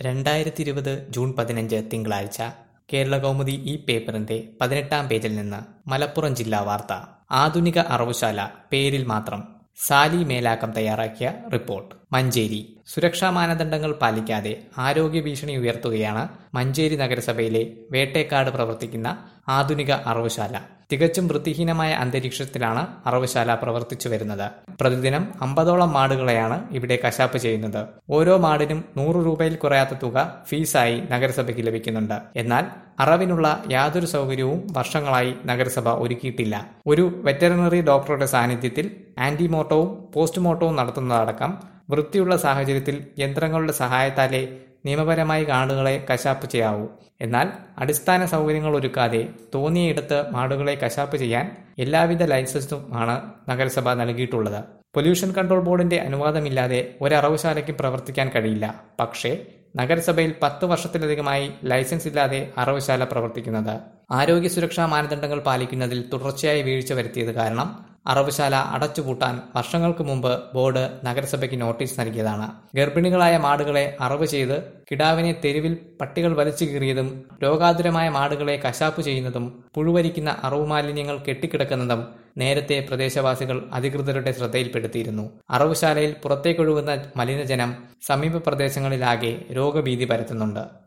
രണ്ടായിരത്തി ഇരുപത് ജൂൺ പതിനഞ്ച് തിങ്കളാഴ്ച കേരളകൗമുദി ഈ പേപ്പറിന്റെ പതിനെട്ടാം പേജിൽ നിന്ന് മലപ്പുറം ജില്ലാ വാർത്ത ആധുനിക അറവുശാല പേരിൽ മാത്രം സാലി മേലാക്കം തയ്യാറാക്കിയ റിപ്പോർട്ട് മഞ്ചേരി സുരക്ഷാ മാനദണ്ഡങ്ങൾ പാലിക്കാതെ ആരോഗ്യ ഭീഷണി ഉയർത്തുകയാണ് മഞ്ചേരി നഗരസഭയിലെ വേട്ടേക്കാട് പ്രവർത്തിക്കുന്ന ആധുനിക അറവുശാല തികച്ചും വൃത്തിഹീനമായ അന്തരീക്ഷത്തിലാണ് അറവുശാല പ്രവർത്തിച്ചു വരുന്നത് പ്രതിദിനം അമ്പതോളം മാടുകളെയാണ് ഇവിടെ കശാപ്പ് ചെയ്യുന്നത് ഓരോ മാടിനും നൂറ് രൂപയിൽ കുറയാത്ത തുക ഫീസായി നഗരസഭയ്ക്ക് ലഭിക്കുന്നുണ്ട് എന്നാൽ അറവിനുള്ള യാതൊരു സൗകര്യവും വർഷങ്ങളായി നഗരസഭ ഒരുക്കിയിട്ടില്ല ഒരു വെറ്ററിനറി ഡോക്ടറുടെ സാന്നിധ്യത്തിൽ ആന്റിമോർട്ടവും പോസ്റ്റ്മോർട്ടവും നടത്തുന്നതടക്കം വൃത്തിയുള്ള സാഹചര്യത്തിൽ യന്ത്രങ്ങളുടെ സഹായത്താലേ നിയമപരമായി കാടുകളെ കശാപ്പ് ചെയ്യാവൂ എന്നാൽ അടിസ്ഥാന സൗകര്യങ്ങൾ ഒരുക്കാതെ തോന്നിയയിടത്ത് മാടുകളെ കശാപ്പ് ചെയ്യാൻ എല്ലാവിധ ലൈസൻസുമാണ് നഗരസഭ നൽകിയിട്ടുള്ളത് പൊല്യൂഷൻ കൺട്രോൾ ബോർഡിന്റെ അനുവാദമില്ലാതെ ഒരറവുശാലയ്ക്കും പ്രവർത്തിക്കാൻ കഴിയില്ല പക്ഷേ നഗരസഭയിൽ പത്ത് വർഷത്തിലധികമായി ലൈസൻസ് ഇല്ലാതെ അറവുശാല പ്രവർത്തിക്കുന്നത് ആരോഗ്യ സുരക്ഷാ മാനദണ്ഡങ്ങൾ പാലിക്കുന്നതിൽ തുടർച്ചയായി വീഴ്ച വരുത്തിയത് കാരണം അറവുശാല അടച്ചുപൂട്ടാൻ വർഷങ്ങൾക്ക് മുമ്പ് ബോർഡ് നഗരസഭയ്ക്ക് നോട്ടീസ് നൽകിയതാണ് ഗർഭിണികളായ മാടുകളെ അറവ് ചെയ്ത് കിടാവിനെ തെരുവിൽ പട്ടികൾ വലിച്ചു കീറിയതും രോഗാതുരമായ മാടുകളെ കശാപ്പ് ചെയ്യുന്നതും പുഴുവരിക്കുന്ന അറവ് മാലിന്യങ്ങൾ കെട്ടിക്കിടക്കുന്നതും നേരത്തെ പ്രദേശവാസികൾ അധികൃതരുടെ ശ്രദ്ധയിൽപ്പെടുത്തിയിരുന്നു അറവുശാലയിൽ പുറത്തേക്കൊഴുകുന്ന മലിനജനം സമീപ പ്രദേശങ്ങളിലാകെ രോഗഭീതി പരത്തുന്നുണ്ട്